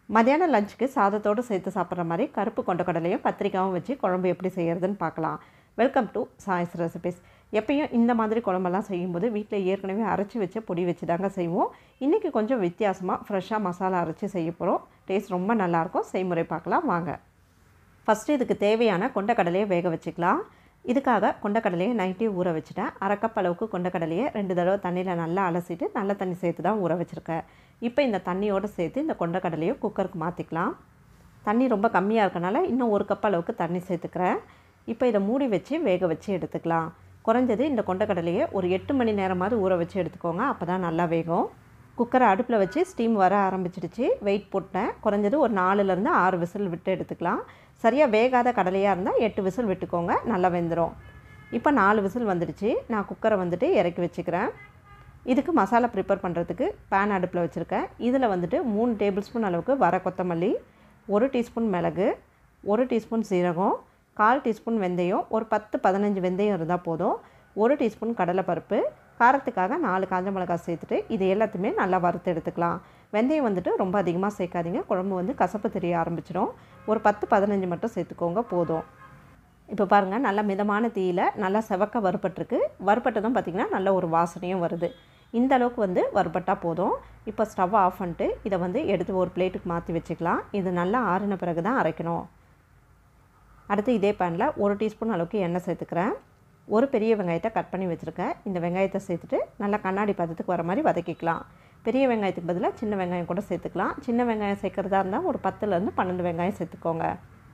மதியானம் லஞ்சுக்கு சாதத்தோடு சேர்த்து சாப்பிட்ற மாதிரி கருப்பு கொண்டக்கடலையும் கத்திரிக்காயும் வச்சு குழம்பு எப்படி செய்கிறதுன்னு பார்க்கலாம் வெல்கம் டு சாய்ஸ் ரெசிபிஸ் எப்பயும் இந்த மாதிரி குழம்பெல்லாம் செய்யும்போது வீட்டில் ஏற்கனவே அரைச்சி வச்ச பொடி வச்சு தாங்க செய்வோம் இன்றைக்கி கொஞ்சம் வித்தியாசமாக ஃப்ரெஷ்ஷாக மசாலா அரைச்சி செய்ய போகிறோம் டேஸ்ட் ரொம்ப நல்லாயிருக்கும் செய்முறை பார்க்கலாம் வாங்க ஃபஸ்ட்டு இதுக்கு தேவையான கொண்டக்கடலையை வேக வச்சுக்கலாம் இதுக்காக கொண்டக்கடலையை நைட்டே ஊற வச்சுட்டேன் அரை கப் அளவுக்கு கொண்டக்கடலையை ரெண்டு தடவை தண்ணியில் நல்லா அலசிட்டு நல்ல தண்ணி சேர்த்து தான் ஊற வச்சுருக்கேன் இப்போ இந்த தண்ணியோடு சேர்த்து இந்த கொண்டக்கடலையை குக்கருக்கு மாற்றிக்கலாம் தண்ணி ரொம்ப கம்மியாக இருக்கனால இன்னும் ஒரு கப் அளவுக்கு தண்ணி சேர்த்துக்கிறேன் இப்போ இதை மூடி வச்சு வேக வச்சு எடுத்துக்கலாம் குறைஞ்சது இந்த கொண்டக்கடலையை ஒரு எட்டு மணி நேரமாவது ஊற வச்சு எடுத்துக்கோங்க அப்போ தான் நல்லா வேகும் குக்கரை அடுப்பில் வச்சு ஸ்டீம் வர ஆரம்பிச்சிடுச்சு வெயிட் போட்டேன் குறைஞ்சது ஒரு நாலுலேருந்து ஆறு விசில் விட்டு எடுத்துக்கலாம் சரியாக வேகாத கடலையாக இருந்தால் எட்டு விசில் விட்டுக்கோங்க நல்லா வெந்துடும் இப்போ நாலு விசில் வந்துடுச்சு நான் குக்கரை வந்துட்டு இறக்கி வச்சுக்கிறேன் இதுக்கு மசாலா ப்ரிப்பேர் பண்ணுறதுக்கு பேன் அடுப்பில் வச்சுருக்கேன் இதில் வந்துட்டு மூணு டேபிள் ஸ்பூன் அளவுக்கு வர கொத்தமல்லி ஒரு டீஸ்பூன் மிளகு ஒரு டீஸ்பூன் சீரகம் கால் டீஸ்பூன் வெந்தயம் ஒரு பத்து பதினஞ்சு வெந்தயம் இருந்தால் போதும் ஒரு டீஸ்பூன் கடலைப்பருப்பு காரத்துக்காக நாலு காஞ்ச மிளகாய் சேர்த்துட்டு இது எல்லாத்தையுமே நல்லா வறுத்து எடுத்துக்கலாம் வெந்தயம் வந்துட்டு ரொம்ப அதிகமாக சேர்க்காதீங்க குழம்பு வந்து கசப்பு தெரிய ஆரம்பிச்சிடும் ஒரு பத்து பதினஞ்சு மட்டும் சேர்த்துக்கோங்க போதும் இப்போ பாருங்கள் நல்லா மிதமான தீயில் நல்லா செவக்க வறுபட்டுருக்கு வறுபட்டதும் பார்த்திங்கன்னா நல்ல ஒரு வாசனையும் வருது இந்த அளவுக்கு வந்து வறுபட்டால் போதும் இப்போ ஸ்டவ் ஆஃப் பண்ணிட்டு இதை வந்து எடுத்து ஒரு பிளேட்டுக்கு மாற்றி வச்சுக்கலாம் இது நல்லா ஆறின பிறகு தான் அரைக்கணும் அடுத்து இதே பேனில் ஒரு டீஸ்பூன் அளவுக்கு எண்ணெய் சேர்த்துக்கிறேன் ஒரு பெரிய வெங்காயத்தை கட் பண்ணி வச்சுருக்கேன் இந்த வெங்காயத்தை சேர்த்துட்டு நல்லா கண்ணாடி பதத்துக்கு வர மாதிரி வதக்கிக்கலாம் பெரிய வெங்காயத்துக்கு பதிலாக சின்ன வெங்காயம் கூட சேர்த்துக்கலாம் சின்ன வெங்காயம் சேர்க்குறதா இருந்தால் ஒரு பத்துலேருந்து பன்னெண்டு வெங்காயம் சேர்த்துக்கோங்க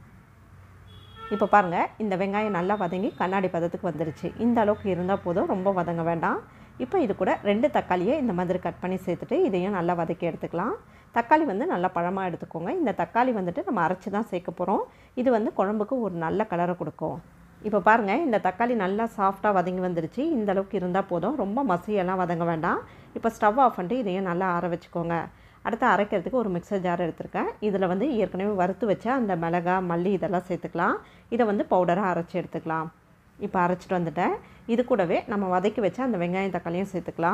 இப்போ பாருங்கள் இந்த வெங்காயம் நல்லா வதங்கி கண்ணாடி பதத்துக்கு வந்துருச்சு இந்த அளவுக்கு இருந்தால் போதும் ரொம்ப வதங்க வேண்டாம் இப்போ இது கூட ரெண்டு தக்காளியை இந்த மாதிரி கட் பண்ணி சேர்த்துட்டு இதையும் நல்லா வதக்கி எடுத்துக்கலாம் தக்காளி வந்து நல்லா பழமாக எடுத்துக்கோங்க இந்த தக்காளி வந்துட்டு நம்ம அரைச்சி தான் சேர்க்க போகிறோம் இது வந்து குழம்புக்கு ஒரு நல்ல கலரை கொடுக்கும் இப்போ பாருங்கள் இந்த தக்காளி நல்லா சாஃப்டாக வதங்கி வந்துருச்சு இந்த அளவுக்கு இருந்தால் போதும் ரொம்ப மசியெல்லாம் வதங்க வேண்டாம் இப்போ ஸ்டவ் ஆஃப் பண்ணிட்டு இதையும் நல்லா ஆற வச்சுக்கோங்க அடுத்து அரைக்கிறதுக்கு ஒரு மிக்சர் ஜார் எடுத்திருக்கேன் இதில் வந்து ஏற்கனவே வறுத்து வச்ச அந்த மிளகா மல்லி இதெல்லாம் சேர்த்துக்கலாம் இதை வந்து பவுடராக அரைச்சி எடுத்துக்கலாம் இப்போ அரைச்சிட்டு வந்துட்டேன் இது கூடவே நம்ம வதக்கி வச்ச அந்த வெங்காயம் தக்காளியும் சேர்த்துக்கலாம்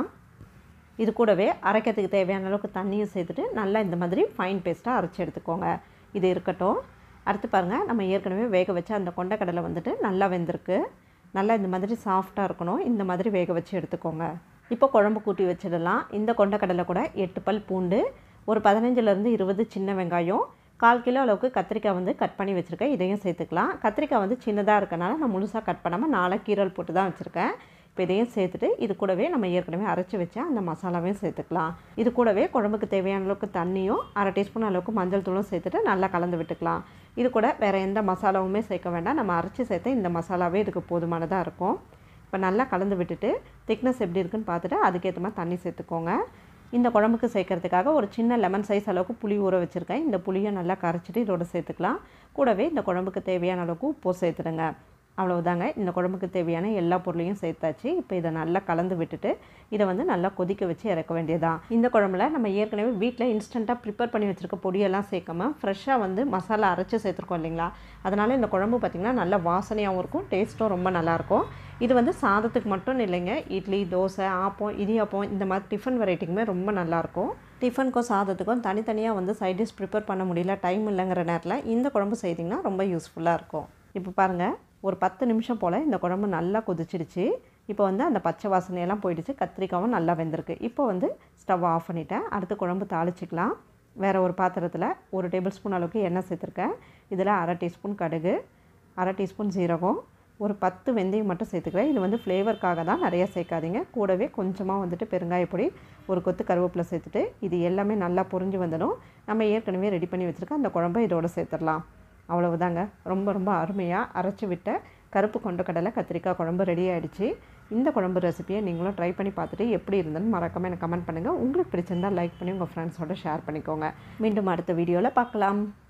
இது கூடவே அரைக்கிறதுக்கு தேவையான அளவுக்கு தண்ணியும் சேர்த்துட்டு நல்லா இந்த மாதிரி ஃபைன் பேஸ்ட்டாக அரைச்சி எடுத்துக்கோங்க இது இருக்கட்டும் அடுத்து பாருங்கள் நம்ம ஏற்கனவே வேக வச்ச அந்த கொண்டக்கடலை வந்துட்டு நல்லா வெந்திருக்கு நல்லா இந்த மாதிரி சாஃப்டாக இருக்கணும் இந்த மாதிரி வேக வச்சு எடுத்துக்கோங்க இப்போ குழம்பு கூட்டி வச்சிடலாம் இந்த கொண்டக்கடலை கூட எட்டு பல் பூண்டு ஒரு பதினஞ்சுலேருந்து இருபது சின்ன வெங்காயம் கால் கிலோ அளவுக்கு கத்திரிக்காய் வந்து கட் பண்ணி வச்சுருக்கேன் இதையும் சேர்த்துக்கலாம் கத்திரிக்காய் வந்து சின்னதாக இருக்கனால நான் முழுசாக கட் பண்ணாமல் நாளை கீரல் போட்டு தான் வச்சுருக்கேன் இப்போ இதையும் சேர்த்துட்டு இது கூடவே நம்ம ஏற்கனவே அரைச்சி வச்ச அந்த மசாலாவையும் சேர்த்துக்கலாம் இது கூடவே குழம்புக்கு தேவையான அளவுக்கு தண்ணியும் அரை டீஸ்பூன் அளவுக்கு மஞ்சள் தூளும் சேர்த்துட்டு நல்லா கலந்து விட்டுக்கலாம் இது கூட வேறு எந்த மசாலாவுமே சேர்க்க வேண்டாம் நம்ம அரைச்சி சேர்த்து இந்த மசாலாவே இதுக்கு போதுமானதாக இருக்கும் இப்போ நல்லா கலந்து விட்டுட்டு திக்னஸ் எப்படி இருக்குன்னு பார்த்துட்டு அதுக்கேற்ற மாதிரி தண்ணி சேர்த்துக்கோங்க இந்த குழம்புக்கு சேர்க்கறதுக்காக ஒரு சின்ன லெமன் சைஸ் அளவுக்கு புளி ஊற வச்சுருக்கேன் இந்த புளியை நல்லா கரைச்சிட்டு இதோட சேர்த்துக்கலாம் கூடவே இந்த குழம்புக்கு தேவையான அளவுக்கு உப்பு சேர்த்துடுங்க அவ்வளவுதாங்க இந்த குழம்புக்கு தேவையான எல்லா பொருளையும் சேர்த்தாச்சு இப்போ இதை நல்லா கலந்து விட்டுட்டு இதை வந்து நல்லா கொதிக்க வச்சு இறக்க வேண்டியதான் இந்த குழம்புல நம்ம ஏற்கனவே வீட்டில் இன்ஸ்டண்ட்டாக ப்ரிப்பேர் பண்ணி வச்சுருக்க பொடியெல்லாம் சேர்க்காம ஃப்ரெஷ்ஷாக வந்து மசாலா அரைச்சி சேர்த்துருக்கோம் இல்லைங்களா அதனால் இந்த குழம்பு பார்த்திங்கன்னா நல்ல வாசனையாகவும் இருக்கும் டேஸ்ட்டும் ரொம்ப நல்லாயிருக்கும் இது வந்து சாதத்துக்கு மட்டும் இல்லைங்க இட்லி தோசை ஆப்பம் இடியாப்பம் இந்த மாதிரி டிஃபன் வெரைட்டிக்குமே ரொம்ப நல்லாயிருக்கும் டிஃபனுக்கும் சாதத்துக்கும் தனித்தனியாக வந்து சைட் டிஷ் ப்ரிப்பேர் பண்ண முடியல டைம் இல்லைங்கிற நேரத்தில் இந்த குழம்பு செய்திங்கன்னா ரொம்ப யூஸ்ஃபுல்லாக இருக்கும் இப்போ பாருங்கள் ஒரு பத்து நிமிஷம் போல் இந்த குழம்பு நல்லா கொதிச்சிடுச்சு இப்போ வந்து அந்த பச்சை வாசனையெல்லாம் போயிடுச்சு கத்திரிக்காவும் நல்லா வெந்திருக்கு இப்போ வந்து ஸ்டவ் ஆஃப் பண்ணிவிட்டேன் அடுத்து குழம்பு தாளிச்சிக்கலாம் வேறு ஒரு பாத்திரத்தில் ஒரு டேபிள் ஸ்பூன் அளவுக்கு எண்ணெய் சேர்த்துருக்கேன் இதில் அரை டீஸ்பூன் கடுகு அரை டீஸ்பூன் சீரகம் ஒரு பத்து வெந்தயம் மட்டும் சேர்த்துக்கிறேன் இது வந்து ஃப்ளேவருக்காக தான் நிறைய சேர்க்காதீங்க கூடவே கொஞ்சமாக வந்துட்டு பெருங்காயப்பொடி ஒரு கொத்து கருவேப்பிலை சேர்த்துட்டு இது எல்லாமே நல்லா பொரிஞ்சு வந்துடும் நம்ம ஏற்கனவே ரெடி பண்ணி வச்சுருக்க அந்த குழம்பை இதோட சேர்த்துடலாம் அவ்வளவுதாங்க ரொம்ப ரொம்ப அருமையாக அரைச்சி விட்ட கருப்பு கொண்டக்கடலை கத்திரிக்காய் குழம்பு ரெடி ஆகிடுச்சு இந்த குழம்பு ரெசிபியை நீங்களும் ட்ரை பண்ணி பார்த்துட்டு எப்படி இருந்ததுன்னு மறக்காமல் எனக்கு கமெண்ட் பண்ணுங்கள் உங்களுக்கு பிடிச்சிருந்தால் லைக் பண்ணி உங்கள் ஃப்ரெண்ட்ஸோட ஷேர் பண்ணிக்கோங்க மீண்டும் அடுத்த வீடியோவில் பார்க்கலாம்